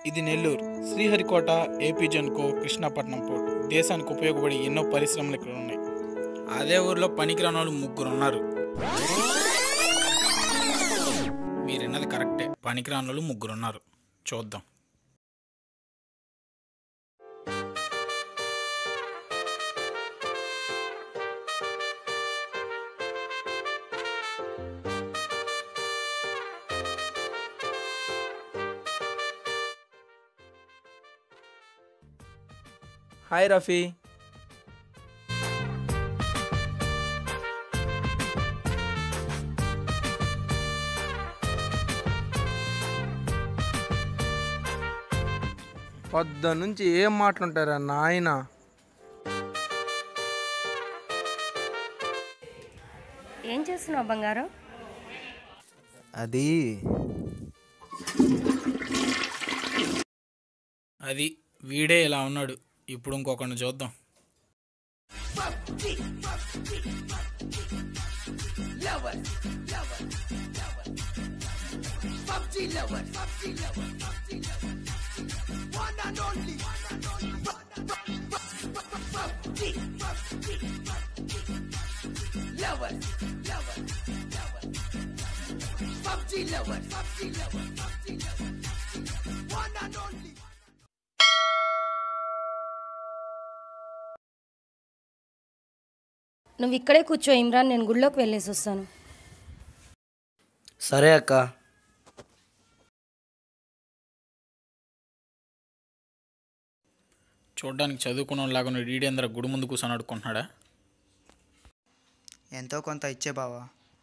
ఇది Nellore Sriharikota AP Genco Krishnapatnam port దేశానికి ఉపయోగపడే ఎన్నో పరిశ్రమలు ఇక్కడ ఉన్నాయి అదే ఊర్లో పనికిరాని వాళ్ళు ముగ్గురు ఉన్నారు మీరన్నది కరెక్టే పనికిరాని వాళ్ళు ముగ్గురు ఉన్నారు చూద్దాం హాయ్ రఫీ పొద్దు నుంచి ఏం మాట్లాంటారా నాయన ఏం చేస్తున్నావు బంగారం అది అది వీడే ఇలా ఉన్నాడు ఇప్పుడు ఇంకొకరిని చూద్దాం నువ్వు ఇక్కడే కూర్చో ఇమ్రాన్ నేను గుళ్ళోకి వెళ్ళేసి వస్తాను సరే అక్క చూడ్డానికి చదువుకున్న లాగా డీడేంద్ర గుడి ముందు కూర్చొని అడుక్కుంటున్నాడా ఎంతో కొంత ఇచ్చే బావా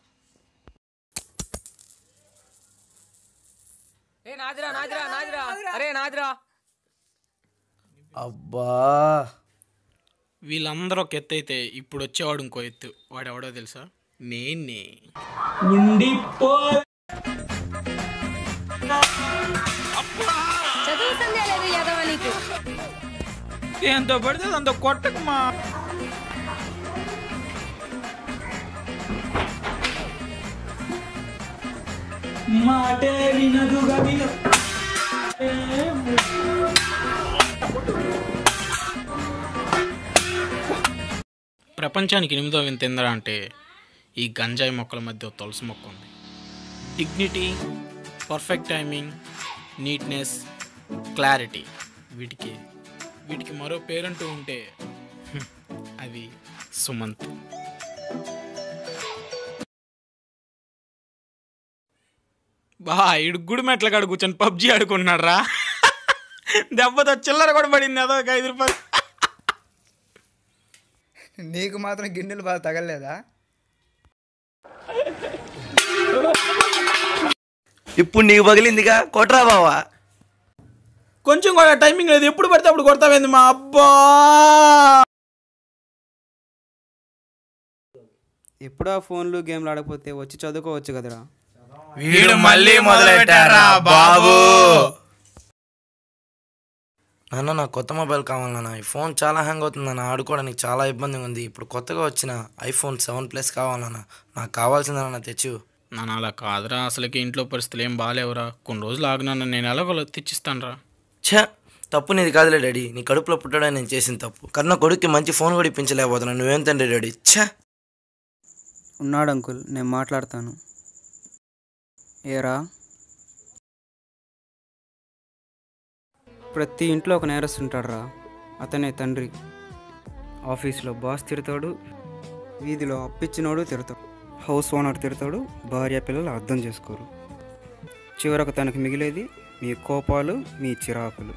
అబ్బా వీళ్ళందరూ ఒక ఎత్తు అయితే ఇప్పుడు వచ్చేవాడు ఇంకో ఎత్తు వాడు ఎవడో తెలుసా నేనే చదువు సంధ్య లేదు యాదవ నీకు ఎంతో పడితే అంత కొట్టకమా ప్రపంచానికి ఎనిమిదో వింత ఏందిరా అంటే ఈ గంజాయి మొక్కల మధ్య ఓ తులసి మొక్క ఉంది dignity perfect timing neatness clarity వీటికి వీటికి మరో పేరంటూ ఉంటే హ్మ్, అది సుమంత్ బా ఇడు గుడి మెట్ల కాడ కూర్చొని పబ్జి ఆడుకుంటున్నాడు రా దెబ్బతో చిల్లర కూడా పడింది అదో ఒక ఐదు రూపాయలు నీకు మాత్రం గిన్నెలు బాగా తగలలేదా ఇప్పుడు నీకు పగిలిందిగా కొట్రా బావా కొంచెం కూడా టైమింగ్ లేదు ఎప్పుడు పడితే అప్పుడు కొడతావేంది మా అబ్బా ఎప్పుడూ ఆ ఫోన్లు గేమ్లు ఆడకపోతే వచ్చి చదువుకోవచ్చు కదరా వీడు మళ్ళీ మొదలెట్టారా బాబు నాన్న నాకు కొత్త మొబైల్ కావాలి నాన్న ఈ ఫోన్ చాలా హ్యాంగ్ అవుతుంది నాన్న ఆడుకోవడానికి చాలా ఇబ్బందిగా ఉంది ఇప్పుడు కొత్తగా వచ్చిన ఐఫోన్ సెవెన్ ప్లస్ కావాలి నాన్న నాకు కావాల్సింది నాన్న తెచ్చు నాన్న అలా కాదురా అసలుకి ఇంట్లో పరిస్థితులు ఏం బాగాలేవురా కొన్ని రోజులు ఆగినాను నేను ఎలాగో తెచ్చిస్తాను రా ఛ తప్పు నీది కాదులే డాడీ నీ కడుపులో పుట్టడానికి నేను చేసిన తప్పు కన్నా కొడుక్కి మంచి ఫోన్ కూడా ఇప్పించలేకపోతున్నా నువ్వేం తండ్రి డాడీ ఛ ఉన్నాడు అంకుల్ నేను మాట్లాడతాను ఏరా ప్రతి ఇంట్లో ఒక నేరస్తుంటాడు రా అతనే తండ్రి ఆఫీస్లో బాస్ తిడతాడు వీధిలో అప్పిచ్చినోడు తిడతాడు హౌస్ ఓనర్ తిడతాడు భార్య పిల్లలు అర్థం చేసుకోరు చివరకు తనకు మిగిలేది మీ కోపాలు మీ చిరాకులు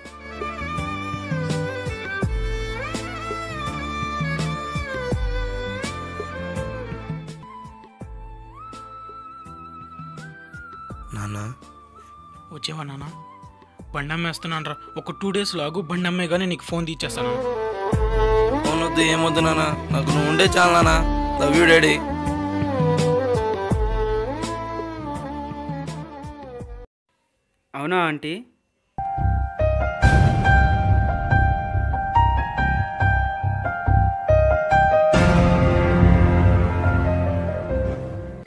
నాన్న వచ్చేవా నాన్న బండి అమ్మేస్తున్నాను రా ఒక టూ డేస్ లాగు బండి అమ్మే కానీ నీకు ఫోన్ తీచ్చేస్తాను ఫోన్ వద్దు ఏమొద్దు నాన్న నాకు నువ్వు ఉండే చాలు నాన్న లవ్ యూ డాడీ అవునా ఆంటీ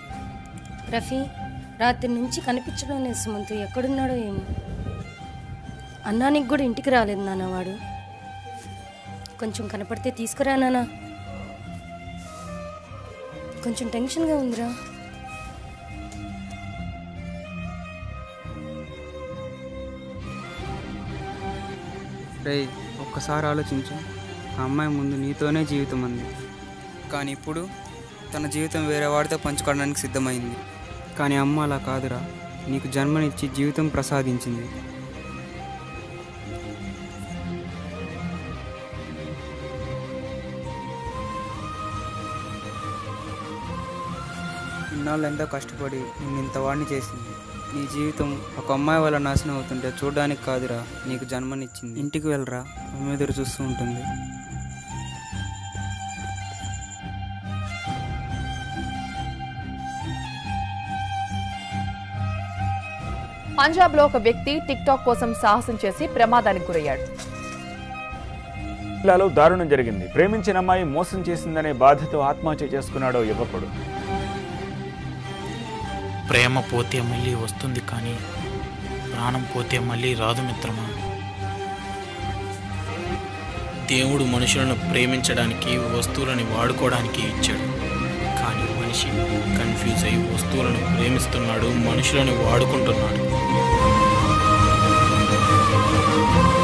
రఫీ రాత్రి నుంచి కనిపించడం లేదు సుమంత్ ఎక్కడున్నాడో ఏమో అన్నానికి కూడా ఇంటికి రాలేదు నాన్న వాడు కొంచెం కనపడితే తీసుకురా నాన్న కొంచెం టెన్షన్గా ఉందిరా రేయ్ ఒక్కసారి ఆలోచించు ఆ అమ్మాయి ముందు నీతోనే జీవితం ఉంది కానీ ఇప్పుడు తన జీవితం వేరే వాడితో పంచుకోవడానికి సిద్ధమైంది కానీ అమ్మ అలా కాదురా నీకు జన్మనిచ్చి జీవితం ప్రసాదించింది ఇన్నాళ్ళు ఎంతో కష్టపడి నిన్ను ఇంత వాడిని చేసింది నీ జీవితం ఒక అమ్మాయి వల్ల నాశనం అవుతుంటే చూడడానికి కాదురా నీకు జన్మనిచ్చింది ఇంటికి వెళ్ళరా అమ్మ ఎదురు చూస్తూ ఉంటుంది పంజాబ్లో ఒక వ్యక్తి టిక్ టాక్ కోసం సాహసం చేసి ప్రమాదానికి గురయ్యాడు జిల్లాలో దారుణం జరిగింది ప్రేమించిన అమ్మాయి మోసం చేసిందనే బాధతో ఆత్మహత్య చేసుకున్నాడో యువకుడు ప్రేమ పోతే మళ్ళీ వస్తుంది కానీ ప్రాణం పోతే మళ్ళీ రాదు మిత్రమా దేవుడు మనుషులను ప్రేమించడానికి వస్తువులని వాడుకోవడానికి ఇచ్చాడు కానీ మనిషి కన్ఫ్యూజ్ అయి వస్తువులను ప్రేమిస్తున్నాడు మనుషులను వాడుకుంటున్నాడు